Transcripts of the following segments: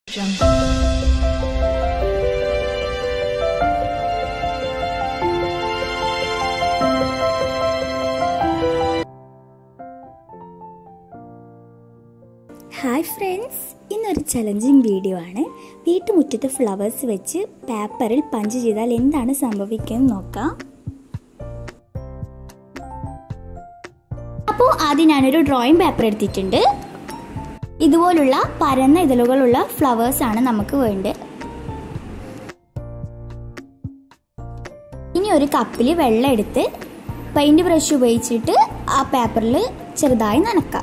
hi friends ഇന്നൊരു challenging video ആണ് വീട്ടുമുറ്റത്ത് ഫ്ലവേഴ്സ് വെച്ച് പേപ്പറിൽ പഞ്ച് ചെയ്താൽ എന്താണ് സംഭവിക്കുന്നത് നോക്കാം അപ്പോൾ ആദ്യം ഞാനൊരു ഡ്രോയിങ് പേപ്പർ എടുത്തിട്ടുണ്ട് ഇതുപോലുള്ള പരന്ന ഇതളുകളുള്ള ഫ്ലവേഴ്സ് ആണ് നമുക്ക് വേണ്ടത് ഇനി ഒരു കപ്പിൽ വെള്ളം എടുത്ത് പെയിന്റ് ബ്രഷ് ഉപയോഗിച്ചിട്ട് ആ പേപ്പറിൽ ചെറുതായി നനക്കാം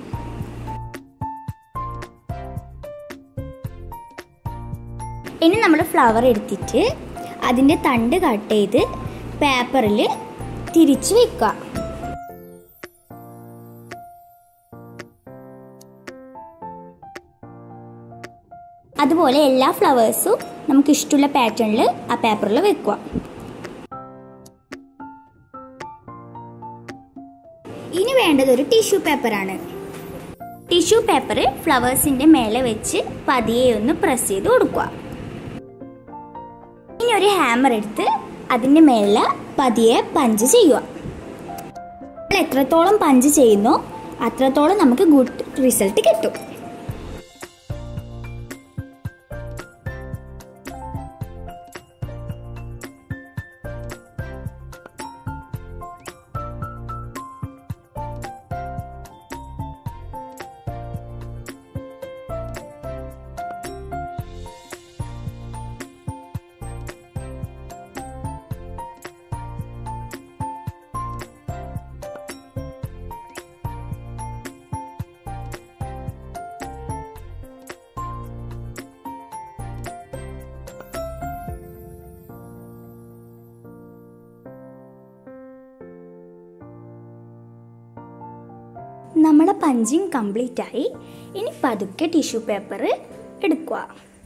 ഇനി നമ്മൾ ഫ്ലവർ എടുത്തിട്ട് അതിൻ്റെ തണ്ട് കട്ട് ചെയ്ത് പേപ്പറിൽ തിരിച്ച് വെക്കുക അതുപോലെ എല്ലാ ഫ്ലവേഴ്സും നമുക്ക് ഇഷ്ടമുള്ള പാറ്റേണിൽ ആ പേപ്പറിൽ വെക്കുക ഇനി വേണ്ടത് ഒരു ടിഷ്യൂ പേപ്പറാണ് ടിഷ്യൂ പേപ്പർ ഫ്ലവേഴ്സിന്റെ മേലെ വെച്ച് പതിയെ ഒന്ന് പ്രസ് ചെയ്ത് കൊടുക്കുക ഇനി ഒരു ഹാമർ എടുത്ത് അതിൻ്റെ മേലെ പതിയെ പഞ്ച് ചെയ്യുക നമ്മൾ എത്രത്തോളം പഞ്ച് ചെയ്യുന്നോ അത്രത്തോളം നമുക്ക് ഗുഡ് റിസൾട്ട് കിട്ടും നമ്മുടെ പഞ്ചിങ് കംപ്ലീറ്റ് ആയി ഇനി പതുക്കെ ടിഷ്യൂ പേപ്പർ എടുക്കുക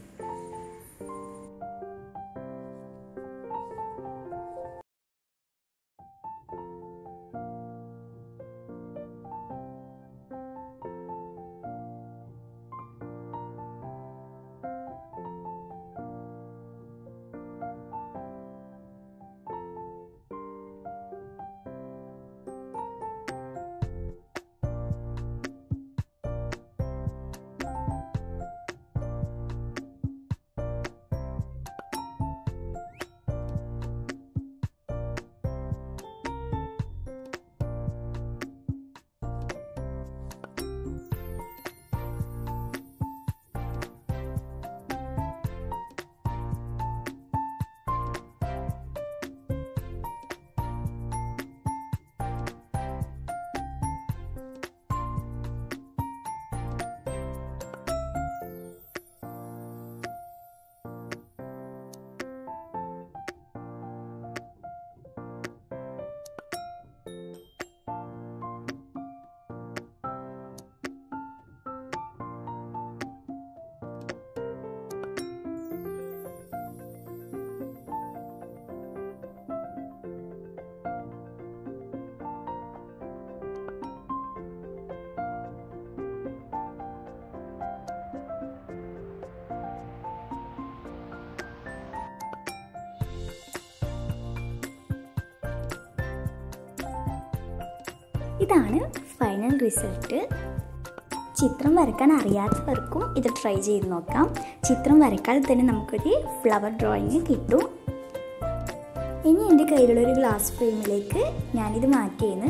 ഇതാണ് ഫൈനൽ റിസൾട്ട് ചിത്രം വരയ്ക്കാൻ അറിയാത്തവർക്കും ഇത് ട്രൈ ചെയ്ത് നോക്കാം ചിത്രം വരയ്ക്കാതെ തന്നെ നമുക്കൊരു ഫ്ലവർ ഡ്രോയിങ് കിട്ടും ഇനി എൻ്റെ കയ്യിലുള്ള ഒരു ഗ്ലാസ് ഫ്രെയിമിലേക്ക് ഞാനിത് മാറ്റിയെന്ന്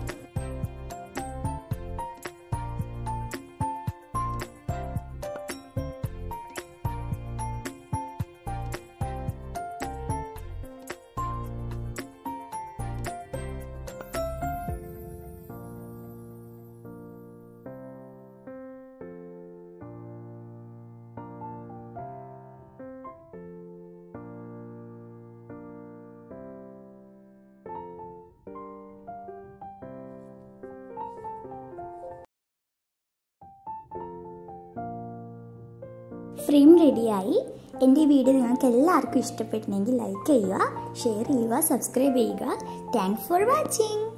ഫ്രെയിം റെഡിയായി എൻ്റെ ഈ വീഡിയോ നിങ്ങൾക്ക് എല്ലാവർക്കും ഇഷ്ടപ്പെട്ടിട്ടുണ്ടെങ്കിൽ ലൈക്ക് ചെയ്യുക ഷെയർ ചെയ്യുക സബ്സ്ക്രൈബ് ചെയ്യുക താങ്ക്സ് ഫോർ വാച്ചിങ്